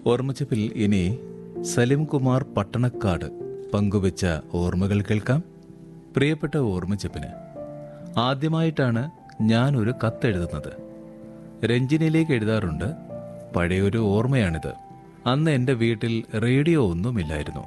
ഓർമ്മച്ചപ്പിൽ ഇനി സലിം കുമാർ പട്ടണക്കാട് പങ്കുവച്ച ഓർമ്മകൾ കേൾക്കാം പ്രിയപ്പെട്ട ഓർമ്മച്ചപ്പിന് ആദ്യമായിട്ടാണ് ഞാൻ ഒരു കത്തെഴുതുന്നത് രഞ്ജിനിയിലേക്ക് എഴുതാറുണ്ട് പഴയൊരു ഓർമ്മയാണിത് അന്ന് എൻ്റെ വീട്ടിൽ റേഡിയോ ഒന്നുമില്ലായിരുന്നു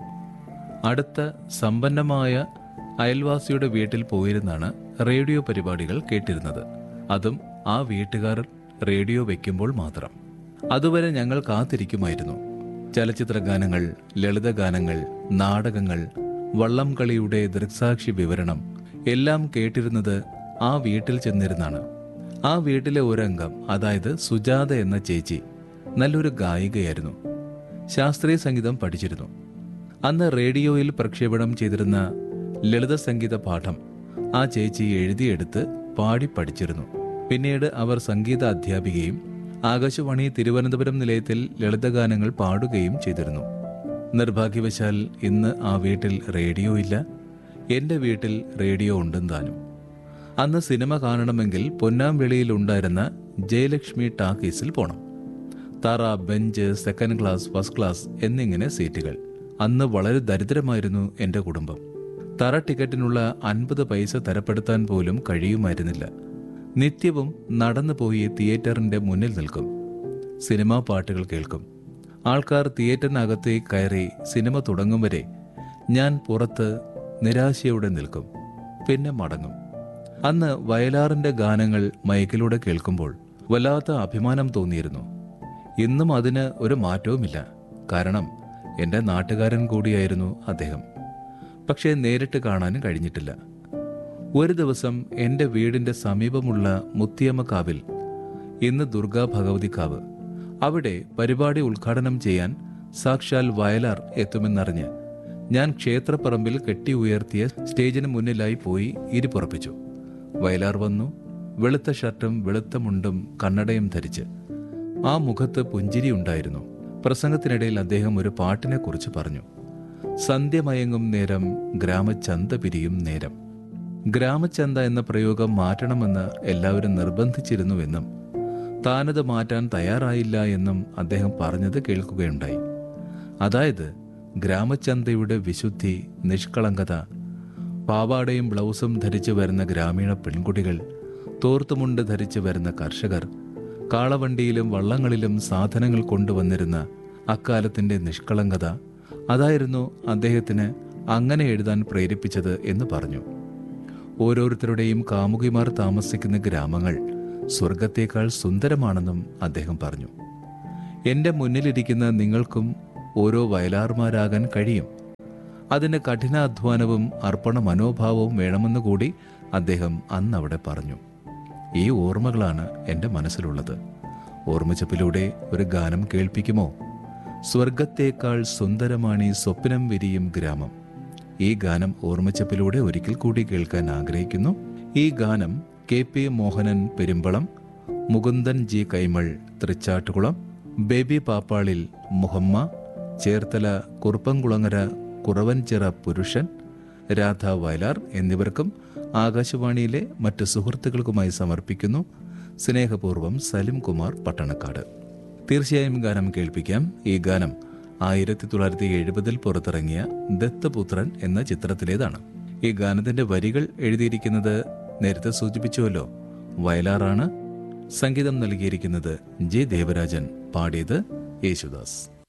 അടുത്ത സമ്പന്നമായ അയൽവാസിയുടെ വീട്ടിൽ പോയിരുന്നാണ് റേഡിയോ പരിപാടികൾ കേട്ടിരുന്നത് അതും ആ വീട്ടുകാർ റേഡിയോ വെക്കുമ്പോൾ മാത്രം അതുവരെ ഞങ്ങൾ കാത്തിരിക്കുമായിരുന്നു ചലച്ചിത്ര ഗാനങ്ങൾ ലളിതഗാനങ്ങൾ നാടകങ്ങൾ വള്ളം കളിയുടെ ദൃക്സാക്ഷി വിവരണം എല്ലാം കേട്ടിരുന്നത് ആ വീട്ടിൽ ചെന്നിരുന്നാണ് ആ വീട്ടിലെ ഒരംഗം അതായത് സുജാത എന്ന ചേച്ചി നല്ലൊരു ഗായികയായിരുന്നു ശാസ്ത്രീയ സംഗീതം പഠിച്ചിരുന്നു അന്ന് റേഡിയോയിൽ പ്രക്ഷേപണം ചെയ്തിരുന്ന ലളിത സംഗീത പാഠം ആ ചേച്ചി എഴുതിയെടുത്ത് പാടി പഠിച്ചിരുന്നു പിന്നീട് അവർ സംഗീത അധ്യാപികയും ആകാശവാണി തിരുവനന്തപുരം നിലയത്തിൽ ലളിതഗാനങ്ങൾ പാടുകയും ചെയ്തിരുന്നു നിർഭാഗ്യവശാൽ ഇന്ന് ആ വീട്ടിൽ റേഡിയോ ഇല്ല എന്റെ വീട്ടിൽ റേഡിയോ ഉണ്ടെന്ന് താനും അന്ന് സിനിമ കാണണമെങ്കിൽ പൊന്നാംവെളിയിൽ ഉണ്ടായിരുന്ന ജയലക്ഷ്മി ടാക്കീസിൽ പോണം തറ bench second class first class എന്നിങ്ങനെ സീറ്റുകൾ അന്ന് വളരെ ദരിദ്രമായിരുന്നു എന്റെ കുടുംബം തറ ടിക്കറ്റിനുള്ള അൻപത് പൈസ തരപ്പെടുത്താൻ പോലും കഴിയുമായിരുന്നില്ല നിത്യവും നടന്നു പോയി തിയേറ്ററിന്റെ മുന്നിൽ നിൽക്കും സിനിമാ പാട്ടുകൾ കേൾക്കും ആൾക്കാർ തിയേറ്ററിനകത്തേക്ക് കയറി സിനിമ തുടങ്ങും വരെ ഞാൻ പുറത്ത് നിരാശയോടെ നിൽക്കും പിന്നെ മടങ്ങും അന്ന് വയലാറിന്റെ ഗാനങ്ങൾ മൈക്കിലൂടെ കേൾക്കുമ്പോൾ വല്ലാത്ത അഭിമാനം തോന്നിയിരുന്നു ഇന്നും അതിന് ഒരു മാറ്റവുമില്ല കാരണം എൻ്റെ നാട്ടുകാരൻ കൂടിയായിരുന്നു അദ്ദേഹം പക്ഷേ നേരിട്ട് കാണാനും കഴിഞ്ഞിട്ടില്ല ഒരു ദിവസം എൻ്റെ വീടിൻ്റെ സമീപമുള്ള മുത്തിയമ്മ കാവിൽ ഇന്ന് ദുർഗാ ഭഗവതി കാവ് അവിടെ പരിപാടി ഉദ്ഘാടനം ചെയ്യാൻ സാക്ഷാൽ വയലാർ എത്തുമെന്നറിഞ്ഞ് ഞാൻ ക്ഷേത്രപ്പറമ്പിൽ കെട്ടി ഉയർത്തിയ സ്റ്റേജിന് മുന്നിലായി പോയി ഇരിപ്പുറപ്പിച്ചു വയലാർ വന്നു വെളുത്ത ഷർട്ടും വെളുത്ത മുണ്ടും കണ്ണടയും ധരിച്ച് ആ മുഖത്ത് പുഞ്ചിരി ഉണ്ടായിരുന്നു പ്രസംഗത്തിനിടയിൽ അദ്ദേഹം ഒരു പാട്ടിനെ കുറിച്ച് പറഞ്ഞു സന്ധ്യമയങ്ങും നേരം ഗ്രാമചന്ത പിരിയും നേരം ഗ്രാമചന്ത എന്ന പ്രയോഗം മാറ്റണമെന്ന് എല്ലാവരും നിർബന്ധിച്ചിരുന്നുവെന്നും താനത് മാറ്റാൻ തയ്യാറായില്ല എന്നും അദ്ദേഹം പറഞ്ഞത് കേൾക്കുകയുണ്ടായി അതായത് ഗ്രാമചന്തയുടെ വിശുദ്ധി നിഷ്കളങ്കത പാവാടയും ബ്ലൗസും ധരിച്ചു വരുന്ന ഗ്രാമീണ പെൺകുട്ടികൾ തോർത്തുമുണ്ട് ധരിച്ചു വരുന്ന കർഷകർ കാളവണ്ടിയിലും വള്ളങ്ങളിലും സാധനങ്ങൾ കൊണ്ടുവന്നിരുന്ന അക്കാലത്തിന്റെ നിഷ്കളങ്കത അതായിരുന്നു അദ്ദേഹത്തിന് അങ്ങനെ എഴുതാൻ പ്രേരിപ്പിച്ചത് എന്ന് പറഞ്ഞു ഓരോരുത്തരുടെയും കാമുകിമാർ താമസിക്കുന്ന ഗ്രാമങ്ങൾ സ്വർഗത്തേക്കാൾ സുന്ദരമാണെന്നും അദ്ദേഹം പറഞ്ഞു എന്റെ മുന്നിലിരിക്കുന്ന നിങ്ങൾക്കും ഓരോ വയലാർമാരാകാൻ കഴിയും അതിന് കഠിനാധ്വാനവും അർപ്പണ മനോഭാവവും വേണമെന്ന് കൂടി അദ്ദേഹം അന്ന് അവിടെ പറഞ്ഞു ഈ ഓർമ്മകളാണ് എൻ്റെ മനസ്സിലുള്ളത് ഓർമ്മച്ചപ്പിലൂടെ ഒരു ഗാനം കേൾപ്പിക്കുമോ സ്വർഗത്തേക്കാൾ സുന്ദരമാണി സ്വപ്നം വിരിയും ഗ്രാമം ഈ ഗാനം ഓർമ്മച്ചപ്പിലൂടെ ഒരിക്കൽ കൂടി കേൾക്കാൻ ആഗ്രഹിക്കുന്നു ഈ ഗാനം K P Mohanan Perumbalam Mukundan G Kaimal Thrichattukulam Baby പാപ്പാളിൽ മുഹമ്മ ചേർത്തല കുറുപ്പംകുളങ്ങര കുറവൻചിറ പുരുഷൻ രാധ വയലാർ എന്നിവർക്കും ആകാശവാണിയിലെ മറ്റ് സുഹൃത്തുക്കൾക്കുമായി സമർപ്പിക്കുന്നു സ്നേഹപൂർവ്വം സലിം കുമാർ പട്ടണക്കാട് തീർച്ചയായും ഗാനം കേൾപ്പിക്കാം ഈ ഗാനം ആയിരത്തി തൊള്ളായിരത്തി എഴുപതിൽ പുറത്തിറങ്ങിയ ദത്തപുത്രൻ എന്ന ചിത്രത്തിലേതാണ് ഈ ഗാനത്തിന്റെ വരികൾ എഴുതിയിരിക്കുന്നത് നേരത്തെ സൂചിപ്പിച്ചുവല്ലോ വയലാറാണ് സംഗീതം നൽകിയിരിക്കുന്നത് ജെ ദേവരാജൻ പാടിയത് യേശുദാസ്